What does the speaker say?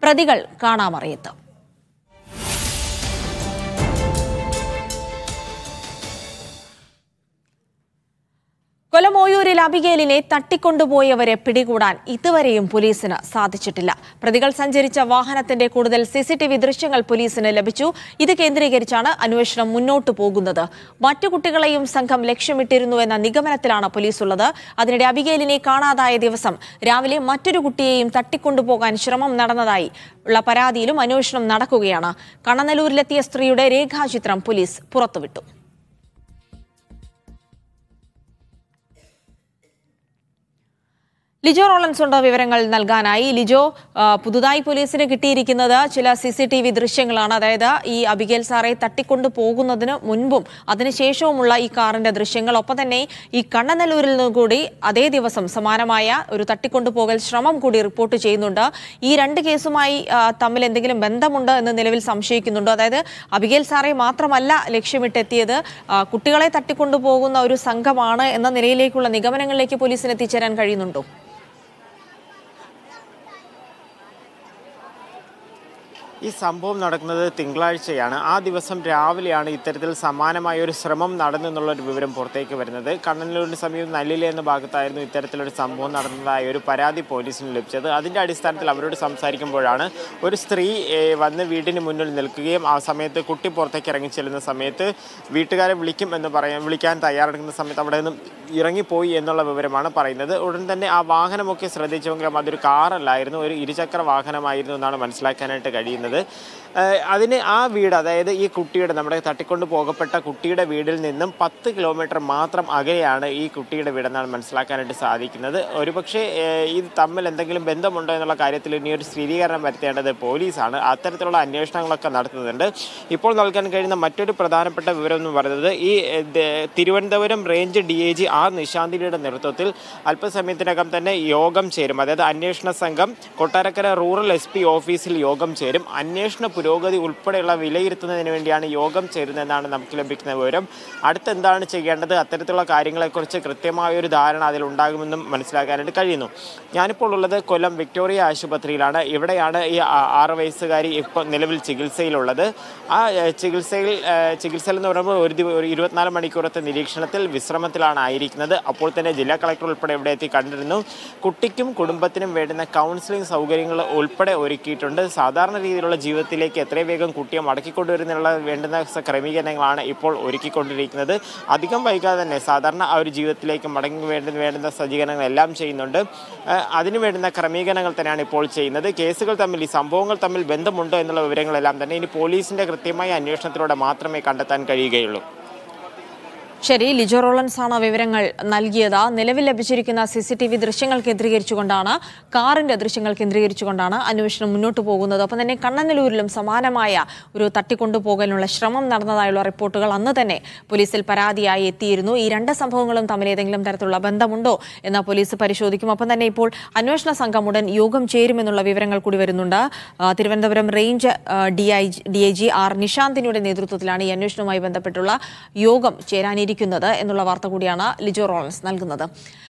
പ്രതികൾ കാണാമറിയത്ത് കൊലമോയൂരിൽ അബിഗേലിനെ തട്ടിക്കൊണ്ടുപോയവരെ പിടികൂടാൻ ഇതുവരെയും പോലീസിന് സാധിച്ചിട്ടില്ല പ്രതികൾ സഞ്ചരിച്ച വാഹനത്തിന്റെ കൂടുതൽ സിസിടിവി ദൃശ്യങ്ങൾ പോലീസിന് ലഭിച്ചു ഇത് കേന്ദ്രീകരിച്ചാണ് അന്വേഷണം മുന്നോട്ടു പോകുന്നത് മറ്റു കുട്ടികളെയും സംഘം ലക്ഷ്യമിട്ടിരുന്നു എന്ന നിഗമനത്തിലാണ് പോലീസ് ഉള്ളത് അതിനിടെ അബിഗേലിനെ കാണാതായ ദിവസം രാവിലെ മറ്റൊരു കുട്ടിയെയും തട്ടിക്കൊണ്ടുപോകാൻ ശ്രമം നടന്നതായി ഉള്ള പരാതിയിലും അന്വേഷണം നടക്കുകയാണ് കണ്ണനല്ലൂരിലെത്തിയ സ്ത്രീയുടെ രേഖാചിത്രം പോലീസ് പുറത്തുവിട്ടു ലിജോ റോളൻസ് ഉണ്ട് വിവരങ്ങൾ നൽകാനായി ലിജോ ആ, പുതുതായി പോലീസിന് കിട്ടിയിരിക്കുന്നത് ചില സി സി ടി വി ദൃശ്യങ്ങളാണ് അതായത് ഈ അബിഗേൽ സാറെ തട്ടിക്കൊണ്ടു പോകുന്നതിന് മുൻപും അതിനുശേഷവുമുള്ള ഈ കാറിന്റെ ദൃശ്യങ്ങൾ ഒപ്പം തന്നെ ഈ കണ്ണനല്ലൂരിൽ നിന്ന് കൂടി അതേ ദിവസം സമാനമായ ഒരു തട്ടിക്കൊണ്ടുപോകൽ ശ്രമം കൂടി റിപ്പോർട്ട് ചെയ്യുന്നുണ്ട് ഈ രണ്ട് കേസുമായി ആ, തമ്മിൽ എന്തെങ്കിലും ബന്ധമുണ്ട് എന്ന് നിലവിൽ സംശയിക്കുന്നുണ്ട് അതായത് അബിഗേൽ സാറെ മാത്രമല്ല ലക്ഷ്യമിട്ടെത്തിയത് ആ, കുട്ടികളെ തട്ടിക്കൊണ്ടുപോകുന്ന ഒരു സംഘമാണ് എന്ന നിലയിലേക്കുള്ള നിഗമനങ്ങളിലേക്ക് പോലീസിന് എത്തിച്ചേരാൻ കഴിയുന്നുണ്ടോ ഈ സംഭവം നടക്കുന്നത് തിങ്കളാഴ്ചയാണ് ആ ദിവസം രാവിലെയാണ് ഇത്തരത്തിൽ സമാനമായ ഒരു ശ്രമം നടന്നെന്നുള്ളൊരു വിവരം പുറത്തേക്ക് വരുന്നത് കണ്ണനല്ലൂരിന് സമീപം നല്ലിലെ എന്ന ഭാഗത്തായിരുന്നു ഇത്തരത്തിലൊരു സംഭവം നടന്നതായ ഒരു പരാതി പോലീസിന് ലഭിച്ചത് അതിൻ്റെ അടിസ്ഥാനത്തിൽ അവരോട് സംസാരിക്കുമ്പോഴാണ് ഒരു സ്ത്രീ ഏഹ്, വന്ന് വീടിന് മുന്നിൽ നിൽക്കുകയും ആ സമയത്ത് കുട്ടി പുറത്തേക്ക് ഇറങ്ങി ചെല്ലുന്ന സമയത്ത് വീട്ടുകാരെ വിളിക്കും എന്ന് പറയാൻ വിളിക്കാൻ തയ്യാറെടുക്കുന്ന സമയത്ത് അവിടെ നിന്നും ഇറങ്ങിപ്പോയി എന്നുള്ള വിവരമാണ് പറയുന്നത് ഉടൻ തന്നെ ആ വാഹനമൊക്കെ ശ്രദ്ധിച്ചുവെങ്കിലും അതൊരു കാറല്ലായിരുന്നു ഒരു ഇരുചക്ര വാഹനമായിരുന്നു എന്നാണ് മനസ്സിലാക്കാനായിട്ട് കഴിയുന്നത് ഏഹ് അതിന് ആ വീട് അതായത് ഈ കുട്ടിയുടെ നമ്മുടെ തട്ടിക്കൊണ്ട് പോകപ്പെട്ട കുട്ടിയുടെ വീടിൽ നിന്നും പത്ത് കിലോമീറ്റർ മാത്രം അകലെയാണ് ഈ കുട്ടിയുടെ വീടെന്നാണ് മനസ്സിലാക്കാനായിട്ട് സാധിക്കുന്നത് ഒരുപക്ഷെ ഏഹ് ഇത് തമ്മിൽ എന്തെങ്കിലും ബന്ധമുണ്ടോ എന്നുള്ള കാര്യത്തിൽ ഇനി ഒരു സ്ഥിരീകരണം വരുത്തേണ്ടത് പോലീസാണ് അത്തരത്തിലുള്ള അന്വേഷണങ്ങളൊക്കെ നടത്തുന്നുണ്ട് ഇപ്പോൾ നൽകാൻ കഴിയുന്ന മറ്റൊരു പ്രധാനപ്പെട്ട വിവരം എന്ന് പറയുന്നത് ഈ ഏഹ്, ദേ- Thiruvananthapuram range D I G R നിശാന്തിനിയുടെ നേതൃത്വത്തിൽ അല്പസമയത്തിനകം തന്നെ യോഗം ചേരും അതായത് അന്വേഷണ സംഘം കൊട്ടാരക്കര റൂറൽ എസ് പി ഓഫീസിൽ യോഗം ചേരും അന്വേഷണ പുരോഗതി ഉൾപ്പെടെയുള്ള വിലയിരുത്തുന്നതിന് വേണ്ടിയാണ് യോഗം ചേരുന്നതെന്നാണ് നമുക്ക് ലഭിക്കുന്ന വിവരം അടുത്ത് എന്താണ് ചെയ്യേണ്ടത് അത്തരത്തിലുള്ള കാര്യങ്ങളെക്കുറിച്ച് കൃത്യമായ ഒരു ധാരണ അതിൽ ഉണ്ടാകുമെന്നും മനസ്സിലാക്കാനായിട്ട് കഴിയുന്നു ഞാനിപ്പോൾ ഉള്ളത് കൊല്ലം വിക്ടോറിയ ആശുപത്രിയിലാണ് ഇവിടെയാണ് ഈ ആ- ആറ് വയസ്സുകാരി ഇപ്പോൾ നിലവിൽ ചികിത്സയിലുള്ളത് ആ ഏഹ്, ചികിത്സയിൽ ഏഹ്, ചികിത്സയിൽ എന്ന് പറയുമ്പോൾ ഒരു ദിവ- ഒരു ഇരുപത്തിനാല് മണിക്കൂറത്തെ നിരീക്ഷണത്തിൽ വിശ്രമത്തിലാണ് ആയിരിക്കുന്നത് അപ്പോൾ തന്നെ ജില്ലാ കളക്ടർ ഉൾപ്പെടെ ഇവിടെ എത്തി കണ്ടിരുന്നു കുട്ടിക്കും കുടുംബത്തിനും വേണ്ടുന്ന കൗൺസിലിംഗ് സൗകര്യങ്ങൾ ഉൾപ്പെടെ ഒരുക്കിയിട്ടുണ്ട് സാധാരണ രീതിയിലുള്ള ജീവിതത്തിലേക്ക് എത്രയും വേഗം കുട്ടിയെ മടക്കിക്കൊണ്ടുവരുന്നുള്ള വേണ്ടുന്ന സ- ക്രമീകരണങ്ങളാണ് ഇപ്പോൾ ഒരുക്കിക്കൊണ്ടിരിക്കുന്നത് അധികം വൈകാതെ തന്നെ സാധാരണ ആ ഒരു ജീവിതത്തിലേക്ക് മടങ്ങി വേണ്ടുന്ന വേണ്ടുന്ന സജ്ജീകരണങ്ങൾ എല്ലാം ചെയ്യുന്നുണ്ട് ഏഹ് അതിന് വേണ്ടുന്ന ക്രമീകരണങ്ങൾ തന്നെയാണ് ഇപ്പോൾ ചെയ്യുന്നത് കേസുകൾ തമ്മിൽ ഈ സംഭവങ്ങൾ തമ്മിൽ ബന്ധമുണ്ടോ എന്നുള്ള വിവരങ്ങളെല്ലാം തന്നെ ഇനി പോലീസിന്റെ കൃത്യമായ അന്വേഷണത്തിലൂടെ മാത്രമേ കണ്ടെത്താൻ കഴിയുകയുള്ളൂ ശരി ലിജോ റോളൻസ് ആണ് വിവരങ്ങൾ നൽകിയത് നിലവിൽ ലഭിച്ചിരിക്കുന്ന സി സി ടി വി ദൃശ്യങ്ങൾ കേന്ദ്രീകരിച്ചുകൊണ്ടാണ് കാറിന്റെ ദൃശ്യങ്ങൾ കേന്ദ്രീകരിച്ചുകൊണ്ടാണ് അന്വേഷണം മുന്നോട്ട് പോകുന്നത് ഒപ്പം തന്നെ കണ്ണനല്ലൂരിലും സമാനമായ ഒരു തട്ടിക്കൊണ്ടുപോകാനുള്ള ശ്രമം നടന്നതായുള്ള റിപ്പോർട്ടുകൾ അന്ന് തന്നെ പോലീസിൽ പരാതിയായി എത്തിയിരുന്നു ഈ രണ്ട് സംഭവങ്ങളും തമ്മിൽ ഏതെങ്കിലും തരത്തിലുള്ള ബന്ധമുണ്ടോ എന്ന് പോലീസ് പരിശോധിക്കും ഒപ്പം തന്നെ ഇപ്പോൾ അന്വേഷണ സംഘം ഉടൻ യോഗം ചേരുമെന്നുള്ള വിവരങ്ങൾ കൂടി വരുന്നുണ്ട് ആ, Thiruvananthapuram range D I D I G R നിശാന്തിനിയുടെ നേതൃത്വത്തിലാണ് ഈ അന്വേഷണവുമായി ബന്ധപ്പെട്ടുള്ള യോഗം ചേരാനിരിക്കുന്നത് എന്നുള്ള വാർത്ത കൂടിയാണ് ലിജോ റോളൻസ് നൽകുന്നത്